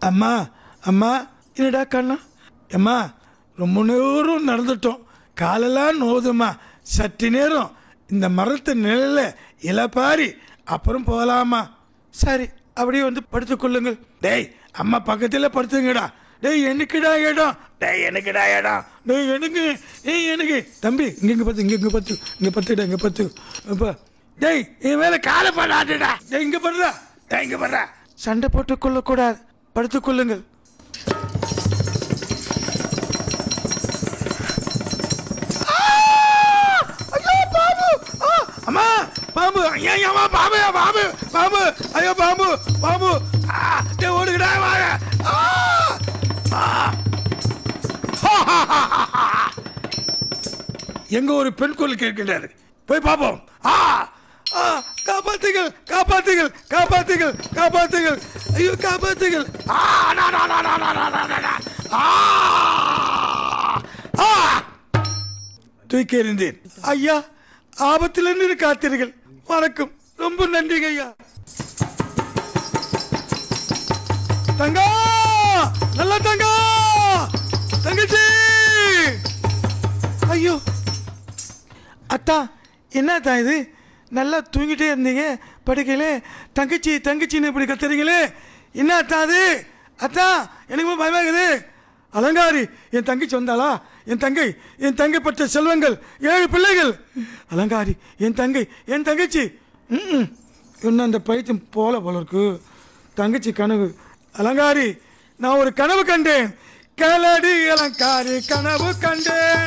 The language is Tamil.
அம்மா அம்மா என்னடா கண்ணா அம்மா ரொம்ப நேரம் நடந்துட்டோம் காலெல்லாம் நோதுமா சற்று நேரம் இந்த மரத்து நிழல்ல இலப்பாரி அப்புறம் போகலாமா சரி அப்படியே வந்து படுத்துக்கொள்ளுங்கள் டேய் அம்மா பக்கத்தில் படுத்துங்கடா டேய் எனக்குடா இடம் டேய் எனக்குடா இடம் டேய் எனக்கு ஏய் எனக்கு தம்பி இங்க இங்க பத்து இங்க இங்க பத்து இங்க பத்துடா இங்க பத்து இப்போ டேய் என் மேல காலை படாதடா டேய் இங்க படுறா டேய் இங்க படுறா சண்டை போட்டுக் கொள்ளக்கூடாது படுத்துக் கொள்ளுங்கள் ஐயோ பாம்பு ஆ, அம்மா பாம்பு ஐயா அம்மா பாம்பு பாம்பு பாம்பு ஐயோ பாம்பு பாம்பு ஆ, டேய் ஓடுங்கடா வாங்க ஆ, ஆ. எங்க ஒரு பெண் குரல் கேட்கின்றது போய் பார்ப்போம் ஆ ஆ காப்பாத்துகள் காப்பாத்துகள் காப்பாத்துகள் காப்பாத்துகள் ஐயோ காப்பாத்துகள் ஆ டா, டா, டா, டா, டா, டா, டா, டா, டா. ஆ ஆ தூக்கி எறிந்தேன் ஐயா ஆபத்திலிருந்து காத்தீர்கள் வணக்கம் ரொம்ப நன்றிங்க ஐயா தங்கா நல்ல தங்கா தங்கச்சி ஐயோ அத்தா என்னத்தா இது நல்லா தூங்கிட்டே இருந்தீங்க படுக்கையில தங்கச்சி தங்கச்சின்னு இப்படி கத்துறீங்களே என்ன அத்தா அது அத்தா எனக்கு பயமாகுது அலங்காரி என் தங்கச்சி வந்தாளா என் தங்கை என் தங்கை பற்ற செல்வங்கள் ஏழு பிள்ளைகள் அலங்காரி என் தங்கை என் தங்கச்சி ம் இன்னும் அந்த பைத்தியம் போல போல இருக்கு தங்கச்சி கனவு அலங்காரி நான் ஒரு கனவு கண்டேன் கலடி அலங்காரி கனவு கண்டேன்